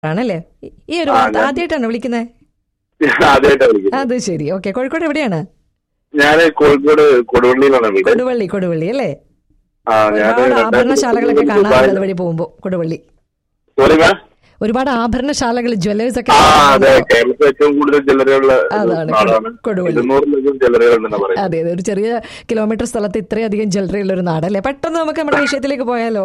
ആണല്ലേ ഈ ഒരു ആ, വാർത്ത ഞാൻ- ആദ്യമായിട്ടാണ് വിളിക്കുന്നത് ആദ്യമായിട്ടാണ് വിളിക്കുന്നത് അത് ശരി ഓക്കെ കോഴിക്കോട് എവിടെയാണ് ഞാൻ കോഴിക്കോട് കൊടുവള്ളിയിലാണ് വീട് കൊടുവള്ളി കൊടുവള്ളി അല്ലേ ആ ഞാൻ ഒരുപാട് ആഭരണശാലകളൊക്കെ കാണാറുണ്ട് അതുവഴി പോകുമ്പോ കൊടുവള്ളി സോറി മാം ഒരുപാട് ആഭരണശാലകൾ ജ്വല്ലേഴ്സ് ഒക്കെ ആ അതെ കേരളത്തിൽ ഏറ്റവും കൂടുതൽ ജ്വല്ലറിയുള്ള ഒരു അതാണ് നാടാണ് കൊടുവള്ളി. ഇരുന്നൂറിലധികം ജ്വല്ലറികളുണ്ടെന്ന് പറയുന്നത് അതെ അതെ ഒരു ചെറിയ കിലോമീറ്റർ സ്ഥലത്ത് ഇത്രയധികം ജ്വല്ലറി ഉള്ള ഒരു നാടല്ലേ പെട്ടെന്ന് നമുക്ക് നമ്മുടെ വിഷയത്തിലേക്ക് പോയാലോ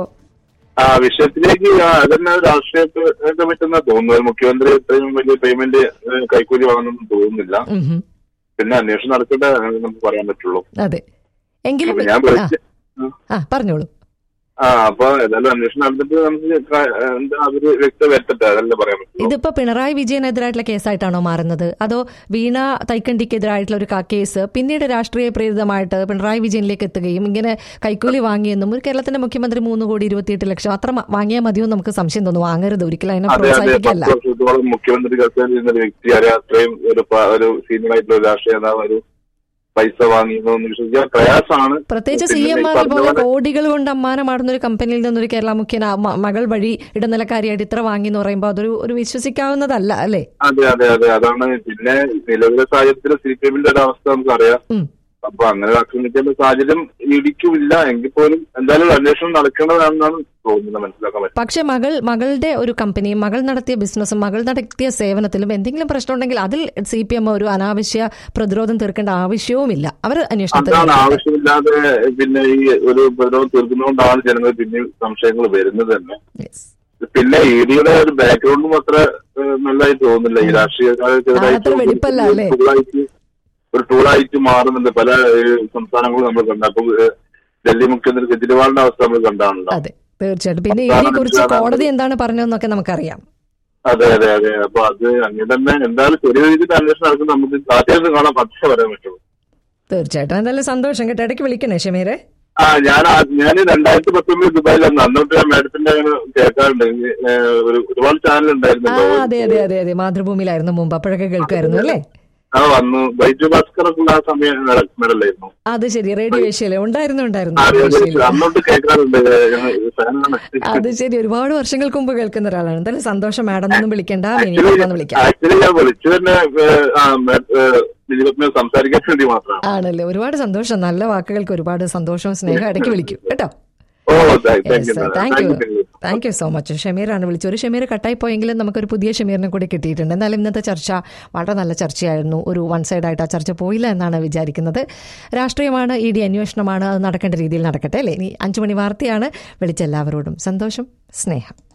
ആ വിഷയത്തിലേക്ക് ആ, അതന്നെ രാഷ്ട്രീയത്തെ പറ്റുന്ന തോന്നുന്നത് മുഖ്യമന്ത്രി ഇത്രയും വലിയ പേയ്മെന്റ് കൈക്കൂലി വാങ്ങുന്നൊന്നും തോന്നുന്നില്ല ഉം ഹും. പിന്നെ അന്വേഷണം നടക്കട്ടെ എന്ന് നമുക്ക് പറയാൻ പറ്റുള്ളൂ അതെ എങ്കിലും അപ്പൊ ഞാൻ ആ, വിളിച്ച ആ പറഞ്ഞോളൂ ആ അപ്പൊ ഏതായാലും അന്വേഷണം നടന്നിട്ട് നമുക്ക് ക- എന്താ അതൊരു വ്യക്തത വരുത്തട്ടെ അതല്ലേ പറയാൻ പറ്റുള്ളൂ ഇതിപ്പോ പിണറായി വിജയനെതിരായിട്ടുള്ള കേസായിട്ടാണോ മാറുന്നത് അതോ വീണ തൈക്കണ്ടിക്കെതിരായിട്ടുള്ള ഒരു ക- കേസ് പിന്നീട് രാഷ്ട്രീയ പ്രേരിതമായിട്ട് പിണറായി വിജയനിലേക്ക് എത്തുകയും ഇങ്ങനെ കൈക്കൂലി വാങ്ങിയെന്നും ഒരു കേരളത്തിന്റെ മുഖ്യമന്ത്രി മൂന്ന് കോടി ഇരുപത്തിയെട്ട് ലക്ഷം അത്ര മ- വാങ്ങിയാൽ മതിയോ നമുക്ക് സംശയം തോന്നുന്നു വാങ്ങരുത് ഒരിക്കലും അതിനെ അതെ അതെ പ്രോത്സാഹിപ്പിക്കല്ല പത്ത് വർഷത്തോളം മുഖ്യമന്ത്രി കസേരയിൽ ഇരുന്ന ഒരു വ്യക്തി അറിയാം അത്രയും ഒരു പ- ഒരു സീനിയർ ആയിട്ടുള്ള ഒരു രാഷ്ട്രീയ നേതാവ് ഒരു പൈസ വാങ്ങിയെന്ന് വിശ്വസിക്കാൻ പ്രയാസമാണ് പ്രത്യേകിച്ച് സി പിന്നെ എം ഈ ആർ പറഞ്ഞ പോലെ പോലെ- കോടികൾ കൊണ്ട് അമ്മാനമാടുന്ന ഒരു കമ്പനിയിൽ നിന്നൊരു കേരള മുഖ്യൻ ആ മ- മകൾ വഴി ഇടനിലക്കാരിയായിട്ട് ഇത്ര വാങ്ങി എന്ന് പറയുമ്പോൾ അതൊരു ഒരു വിശ്വസിക്കാവുന്നതല്ല അല്ലേ അതെ അതെ അതെ അതാണ് പിന്നെ നിലവിലെ സാഹചര്യത്തിൽ സി പി എമ്മിന്റെ ഒരു അവസ്ഥ നമുക്കറിയാം ഉം. അപ്പൊ അങ്ങനെ ആക്രമിക്കേണ്ട സാഹചര്യം ഇടിക്കുമില്ല എങ്കിൽ പോലും എന്തായാലും ഒരു അന്വേഷണം നടക്കേണ്ടതാണെന്നാണ് തോന്നുന്നത് മനസ്സിലാക്കാൻ പറ്റും പക്ഷെ മകൾ മകളുടെ ഒരു കമ്പനിയും മകൾ നടത്തിയ ബിസിനസ്സും മകൾ നടത്തിയ സേവനത്തിലും എന്തെങ്കിലും പ്രശ്നം ഉണ്ടെങ്കിൽ അതിൽ സി പി എം ഒരു അനാവശ്യ പ്രതിരോധം തീർക്കേണ്ട ആവശ്യവുമില്ല അവർ അന്വേഷണത്തിൽ അതാണ് നടക്കട്ടെ. ആവശ്യമില്ലാതെ പിന്നെ ഈ ഒരു പ്രതിരോധം തീർക്കുന്നതുകൊണ്ടാണ് ജനങ്ങൾ പിന്നെ സംശയങ്ങൾ വരുന്നത് തന്നെ Yes. പിന്നെ ഇ ഡിയുടെ ഒരു ബാക്ക്ഗ്രൗണ്ടും അത്ര ഏഹ്, നല്ലതായി തോന്നുന്നില്ല ഈ രാഷ്ട്രീയക്കാരെ അത്ര വെടിപ്പല്ല അല്ലേ? ടൂളായിട്ട് ഒരു ടൂളായിട്ട് മാറുന്നുണ്ട് പല ഏഹ്, സംസ്ഥാനങ്ങളും നമ്മൾ കണ്ട അപ്പൊ ഏഹ്, ഡൽഹി മുഖ്യമന്ത്രി കെജ്രിവാളിന്റെ അവസ്ഥ നമ്മൾ കണ്ടാണല്ലോ അതെ തീർച്ചയായിട്ടും പിന്നെ അതാണ് ഇതിനെ കുറിച്ച് അതാണ് കോടതി എന്താണ് പറഞ്ഞതെന്നൊക്കെ നമുക്കറിയാം അതെ അതെ അതെ അപ്പൊ അത് അങ്ങനെ തന്നെ എന്തായാലും ചെറിയ രീതിയിൽ അന്വേഷണം നടക്കുന്ന നമുക്ക് സാധ്യത കാണാൻ പറ്റേ പറയാൻ പറ്റുള്ളൂ തീർച്ചയായിട്ടും എന്തായാലും സന്തോഷം കേട്ടോ ഇടയ്ക്ക് വിളിക്കണേ ഷമീറെ ആ ഞാൻ ആ- ഞാൻ രണ്ടായിരത്തി പത്തൊമ്പതിൽ ദുബായിലായിരുന്നു അന്നോട്ട് ഞാൻ മാഡത്തിന്റെ അങ്ങനെ കേൾക്കാറുണ്ട് ഏഹ്, ഒരു ഒരുപാട് ചാനൽ ആ ഉണ്ടായിരുന്നല്ലോ അതെ അതെ അതെ അതെ മാതൃഭൂമിയിലായിരുന്നു മുമ്പ് അപ്പോഴൊക്കെ കേൾക്കുമായിരുന്നു അല്ലേ ആ വന്നു ബൈജു ഭാസ്കർ ഒക്കെ ഉള്ള ആ സമയം മെഡലായിരുന്നു അത് ശരി റേഡിയോ ഏഷ്യയിലെ ഉണ്ടായിരുന്നു ഉണ്ടായിരുന്നു ആ, റേഡിയോ ഏഷ്യയില്. അന്നോട്ട് കേൾക്കാറുണ്ട് ഞാൻ ഫാനാണ് അത് ശരി ഒരുപാട് വർഷങ്ങൾക്ക് മുമ്പ് കേൾക്കുന്ന ഒരാളാണ് എന്തായാലും സന്തോഷം മാഡം ഒന്നും വിളിക്കണ്ട മിനിമം വിളിക്കാം ആക്ച്വലി ഞാൻ വിളിച്ചു തന്നെ ഏഹ്, ആ, മേ- ഏഹ്, ദിലീപത്തിന് സംസാരിക്കാൻ വേണ്ടി മാത്രമാണ് ആണല്ലേ ഒരുപാട് സന്തോഷം നല്ല വാക്കുകൾക്ക് ഒരുപാട് സന്തോഷവും സ്നേഹം ഇടയ്ക്ക് വിളിക്കും കേട്ടോ oh thank you thank you thank you so much ഷമീറാണ് വിളിച്ചത് ഒരു ഷമീർ കട്ടായി പോയെങ്കിലും നമുക്കൊരു പുതിയ ഷമീറിനെ കൂടി കിട്ടിയിട്ടുണ്ട് എന്തായാലും ഇന്നത്തെ ചർച്ച വളരെ നല്ല ചർച്ചയായിരുന്നു ഒരു വൺ സൈഡായിട്ട് ആ ചർച്ച പോയില്ല എന്നാണ് വിചാരിക്കുന്നത് രാഷ്ട്രീയമാണ് ഇ ഡി അന്വേഷണമാണ് അത് നടക്കേണ്ട രീതിയിൽ നടക്കട്ടെ അല്ലേ ഇനി അഞ്ചു മണി വാർത്തയാണ് വിളിച്ച എല്ലാവരോടും സന്തോഷം സ്നേഹം